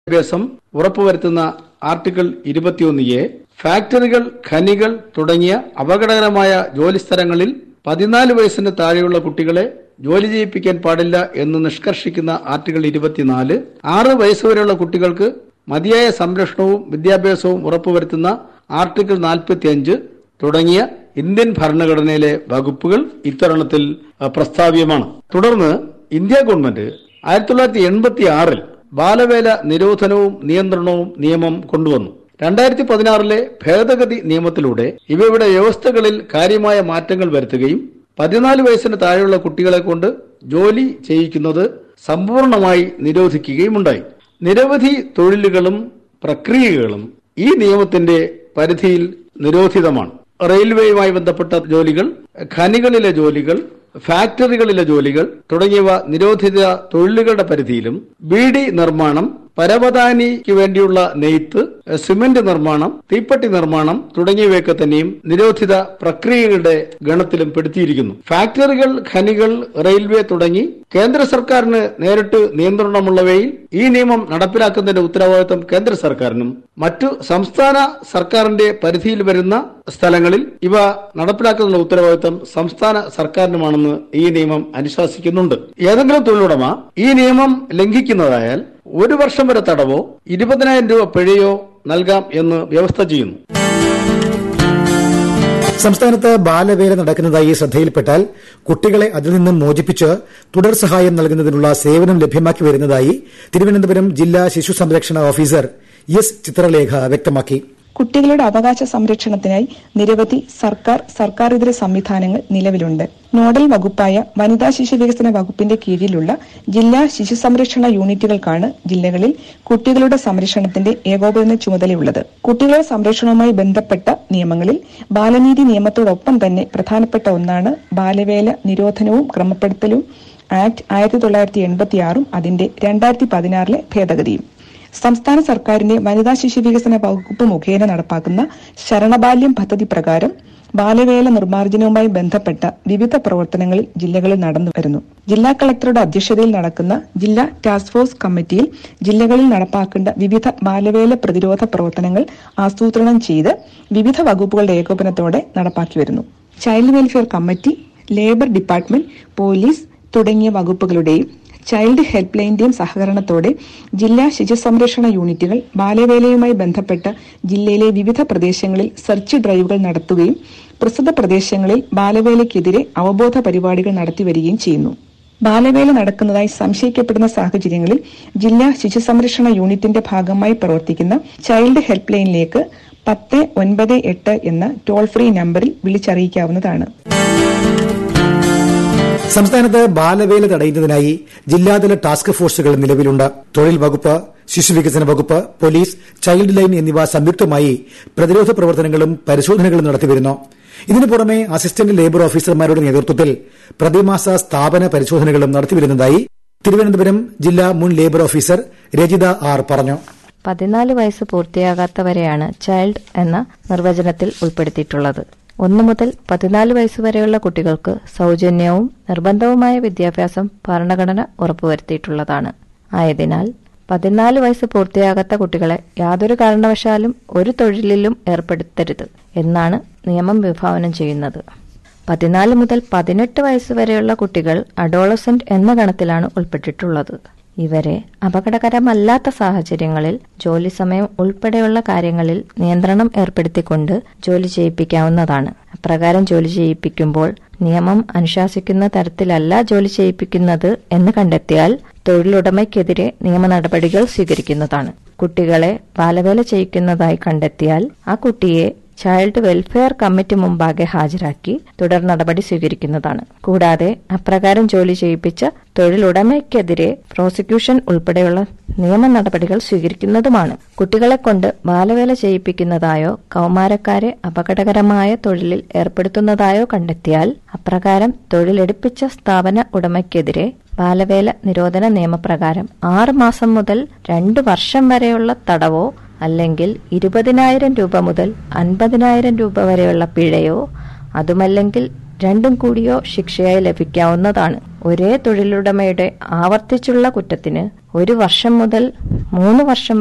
വിദ്യാഭ്യാസം ഉറപ്പുവരുത്തുന്ന ആർട്ടിക്കിൾ ഇരുപത്തിയൊന്ന് എ ഫാക്ടറികൾ ഖനികൾ തുടങ്ങിയ അപകടകരമായ ജോലിസ്ഥലങ്ങളിൽ പതിനാല് വയസ്സിന് താഴെയുള്ള കുട്ടികളെ ജോലി ചെയ്യിപ്പിക്കാൻ പാടില്ല എന്ന് നിഷ്കർഷിക്കുന്ന ആർട്ടിക്കിൾ ഇരുപത്തിനാല് ആറ് വയസ്സുവരെയുള്ള കുട്ടികൾക്ക് മതിയായ സംരക്ഷണവും വിദ്യാഭ്യാസവും ഉറപ്പുവരുത്തുന്ന ആർട്ടിക്കിൾ നാൽപ്പത്തിയഞ്ച് തുടങ്ങിയ ഇന്ത്യൻ ഭരണഘടനയിലെ വകുപ്പുകൾ ഇത്തരുണത്തിൽ അഹ്, പ്രസ്താവ്യമാണ് തുടർന്ന് ഇന്ത്യ ഗവൺമെന്റ് ആയിരത്തി തൊള്ളായിരത്തി എൺപത്തി ആറിൽ ബാലവേല നിരോധനവും നിയന്ത്രണവും നിയമം കൊണ്ടുവന്നു രണ്ടായിരത്തി പതിനാറിലെ ഭേദഗതി നിയമത്തിലൂടെ ഇവയുടെ വ്യവസ്ഥകളിൽ കാര്യമായ മാറ്റങ്ങൾ വരുത്തുകയും പതിനാല് വയസ്സിന് താഴെയുള്ള കുട്ടികളെ കൊണ്ട് ജോലി ചെയ്യിക്കുന്നത് സമ്പൂർണമായി നിരോധിക്കുകയുമുണ്ടായി നിരവധി തൊഴിലുകളും പ്രക്രിയകളും ഈ നിയമത്തിന്റെ പരിധിയിൽ നിരോധിതമാണ് റെയിൽവേയുമായി ബന്ധപ്പെട്ട ജോലികൾ ഖനികളിലെ ജോലികൾ ഫാക്ടറികളിലെ ജോലികൾ തുടങ്ങിയവ നിരോധിത തൊഴിലുകളുടെ പരിധിയിലും ബീഡി നിർമ്മാണം പരവതാനിക്ക് വേണ്ടിയുള്ള നെയ്ത്ത് സിമന്റ് നിർമ്മാണം തീപ്പെട്ടി നിർമ്മാണം തുടങ്ങിയവയൊക്കെ തന്നെയും നിരോധിത പ്രക്രിയകളുടെ ഗണത്തിലും പെടുത്തിയിരിക്കുന്നു ഫാക്ടറികൾ ഖനികൾ റെയിൽവേ തുടങ്ങി കേന്ദ്ര സർക്കാരിന് നേരിട്ട് നിയന്ത്രണമുള്ളവയിൽ ഈ നിയമം നടപ്പിലാക്കുന്നതിന്റെ ഉത്തരവാദിത്വം കേന്ദ്ര സർക്കാരിനും മറ്റു സംസ്ഥാന സർക്കാരിന്റെ പരിധിയിൽ വരുന്ന സ്ഥലങ്ങളിൽ ഇവ നടപ്പിലാക്കുന്നതിനുള്ള ഉത്തരവാദിത്വം സംസ്ഥാന സർക്കാരിനുമാണെന്ന് ഈ നിയമം അനുശാസിക്കുന്നുണ്ട് ഏതെങ്കിലും തൊഴിലുടമ ഈ നിയമം ലംഘിക്കുന്നതായാൽ ഒരു വർഷം വരെ തടവോ ഇരുപതിനായിരം രൂപ പിഴയോ നൽകാം എന്ന് വ്യവസ്ഥ ചെയ്യുന്നു സംസ്ഥാനത്ത് ബാലവേല നടക്കുന്നതായി ശ്രദ്ധയിൽപ്പെട്ടാൽ കുട്ടികളെ അതിൽ നിന്നും മോചിപ്പിച്ച് തുടർ സഹായം നൽകുന്നതിനുള്ള സേവനം ലഭ്യമാക്കി വരുന്നതായി തിരുവനന്തപുരം ജില്ലാ ശിശു സംരക്ഷണ ഓഫീസർ എസ് ചിത്രലേഖ വ്യക്തമാക്കി കുട്ടികളുടെ അവകാശ സംരക്ഷണത്തിനായി നിരവധി സർക്കാർ സർക്കാരിതര സംവിധാനങ്ങൾ നിലവിലുണ്ട് നോഡൽ വകുപ്പായ വനിതാ ശിശു വികസന വകുപ്പിന്റെ കീഴിലുള്ള ജില്ലാ ശിശു സംരക്ഷണ യൂണിറ്റുകൾക്കാണ് ജില്ലകളിൽ കുട്ടികളുടെ സംരക്ഷണത്തിന്റെ ഏകോപന ചുമതലയുള്ളത് കുട്ടികളുടെ സംരക്ഷണവുമായി ബന്ധപ്പെട്ട നിയമങ്ങളിൽ ബാലനീതി നിയമത്തോടൊപ്പം തന്നെ പ്രധാനപ്പെട്ട ഒന്നാണ് ബാലവേല നിരോധനവും ക്രമപ്പെടുത്തലും ആക്ട് ആയിരത്തി തൊള്ളായിരത്തി എൺപത്തി ആറും അതിന്റെ രണ്ടായിരത്തി പതിനാറിലെ ഭേദഗതിയും സംസ്ഥാന സർക്കാരിന്റെ വനിതാ ശിശു വികസന വകുപ്പ് മുഖേന നടപ്പാക്കുന്ന ശരണബാല്യം പദ്ധതി പ്രകാരം ബാലവേല നിർമ്മാർജ്ജനവുമായി ബന്ധപ്പെട്ട വിവിധ പ്രവർത്തനങ്ങളിൽ ജില്ലകളിൽ നടന്നു വരുന്നു ജില്ലാ കളക്ടറുടെ അധ്യക്ഷതയിൽ നടക്കുന്ന ജില്ലാ ടാസ്ക് ഫോഴ്സ് കമ്മിറ്റിയിൽ ജില്ലകളിൽ നടപ്പാക്കേണ്ട വിവിധ ബാലവേല പ്രതിരോധ പ്രവർത്തനങ്ങൾ ആസൂത്രണം ചെയ്ത് വിവിധ വകുപ്പുകളുടെ ഏകോപനത്തോടെ നടപ്പാക്കി വരുന്നു child welfare committee labour department police തുടങ്ങിയ വകുപ്പുകളുടെയും ചൈൽഡ് ഹെൽപ്പ് ലൈന്റെയും സഹകരണത്തോടെ ജില്ലാ ശിശു സംരക്ഷണ യൂണിറ്റുകൾ ബാലവേലയുമായി ബന്ധപ്പെട്ട ജില്ലയിലെ വിവിധ പ്രദേശങ്ങളിൽ സെർച്ച് ഡ്രൈവുകൾ നടത്തുകയും പ്രസ്തുത പ്രദേശങ്ങളിൽ ബാലവേലയ്ക്കെതിരെ അവബോധ പരിപാടികൾ നടത്തിവരികയും ചെയ്യുന്നു ബാലവേല നടക്കുന്നതായി സംശയിക്കപ്പെടുന്ന സാഹചര്യങ്ങളിൽ ജില്ലാ ശിശു സംരക്ഷണ യൂണിറ്റിന്റെ ഭാഗമായി പ്രവർത്തിക്കുന്ന ചൈൽഡ് ഹെൽപ്പ് ലൈനിലേക്ക് പത്ത് ഒൻപത് എട്ട് എന്ന ടോൾ ഫ്രീ നമ്പറിൽ വിളിച്ചറിയിക്കാവുന്നതാണ് സംസ്ഥാനത്ത് ബാലവേല തടയുന്നതിനായി ജില്ലാതല ടാസ്ക് ഫോഴ്സുകൾ നിലവിലുണ്ട് തൊഴിൽ വകുപ്പ് ശിശുവികസന വകുപ്പ് പോലീസ് ചൈൽഡ് ലൈൻ എന്നിവ സംയുക്തമായി പ്രതിരോധ പ്രവർത്തനങ്ങളും പരിശോധനകളും നടത്തിവരുന്നു ഇതിനു പുറമെ അസിസ്റ്റന്റ് ലേബർ ഓഫീസർമാരുടെ നേതൃത്വത്തിൽ പ്രതിമാസ സ്ഥാപന പരിശോധനകളും നടത്തിവരുന്നതായി തിരുവനന്തപുരം ജില്ലാ മുൻ ലേബർ ഓഫീസർ രജിത ആർ പറഞ്ഞു പതിനാല് വയസ്സ് പൂർത്തിയാകാത്തവരെയാണ് ചൈൽഡ് എന്ന നിർവചനത്തിൽ ഉൾപ്പെടുത്തിയിട്ടുള്ളത് ഒന്നു മുതൽ പതിനാല് വയസ്സുവരെയുള്ള കുട്ടികൾക്ക് സൗജന്യവും നിർബന്ധവുമായ വിദ്യാഭ്യാസം ഭരണഘടന ഉറപ്പുവരുത്തിയിട്ടുള്ളതാണ് ആയതിനാൽ പതിനാല് വയസ്സ് പൂർത്തിയാകാത്ത കുട്ടികളെ യാതൊരു കാരണവശാലും ഒരു തൊഴിലിലും ഏർപ്പെടുത്തരുത് എന്നാണ് നിയമം വിഭാവനം ചെയ്യുന്നത് പതിനാല് മുതൽ പതിനെട്ട് വയസ്സുവരെയുള്ള കുട്ടികൾ അഡോളസെന്റ് എന്ന ഗണത്തിലാണ് ഉൾപ്പെട്ടിട്ടുള്ളത് ഇവരെ അപകടകരമല്ലാത്ത സാഹചര്യങ്ങളിൽ ജോലി സമയം ഉൾപ്പെടെയുള്ള കാര്യങ്ങളിൽ നിയന്ത്രണം ഏർപ്പെടുത്തിക്കൊണ്ട് ജോലി ചെയ്യിപ്പിക്കാവുന്നതാണ് അപ്രകാരം ജോലി ചെയ്യിപ്പിക്കുമ്പോൾ നിയമം അനുശാസിക്കുന്ന തരത്തിലല്ല ജോലി ചെയ്യിപ്പിക്കുന്നത് എന്ന് കണ്ടെത്തിയാൽ തൊഴിലുടമയ്ക്കെതിരെ നിയമ നടപടികൾ സ്വീകരിക്കുന്നതാണ് കുട്ടികളെ ബാലവേല ചെയ്യിക്കുന്നതായി കണ്ടെത്തിയാൽ ആ കുട്ടിയെ ചൈൽഡ് വെൽഫെയർ കമ്മിറ്റി മുമ്പാകെ ഹാജരാക്കി തുടർ നടപടി സ്വീകരിക്കുന്നതാണ് കൂടാതെ അപ്രകാരം ജോലി ചെയ്യിപ്പിച്ച തൊഴിലുടമയ്ക്കെതിരെ പ്രോസിക്യൂഷൻ ഉൾപ്പെടെയുള്ള നിയമ നടപടികൾ സ്വീകരിക്കുന്നതുമാണ് കുട്ടികളെ കൊണ്ട് ബാലവേല ചെയ്യിപ്പിക്കുന്നതായോ കൌമാരക്കാരെ അപകടകരമായ തൊഴിലിൽ ഏർപ്പെടുത്തുന്നതായോ കണ്ടെത്തിയാൽ അപ്രകാരം തൊഴിലെടുപ്പിച്ച സ്ഥാപന ഉടമയ്ക്കെതിരെ ബാലവേല നിരോധന നിയമപ്രകാരം ആറ് മാസം മുതൽ രണ്ടു വർഷം വരെയുള്ള തടവോ അല്ലെങ്കിൽ ഇരുപതിനായിരം രൂപ മുതൽ അൻപതിനായിരം രൂപ വരെയുള്ള പിഴയോ അതുമല്ലെങ്കിൽ രണ്ടും കൂടിയോ ശിക്ഷയായി ലഭിക്കാവുന്നതാണ് ഒരേ തൊഴിലുടമയുടെ ആവർത്തിച്ചുള്ള കുറ്റത്തിന് ഒരു വർഷം മുതൽ മൂന്ന് വർഷം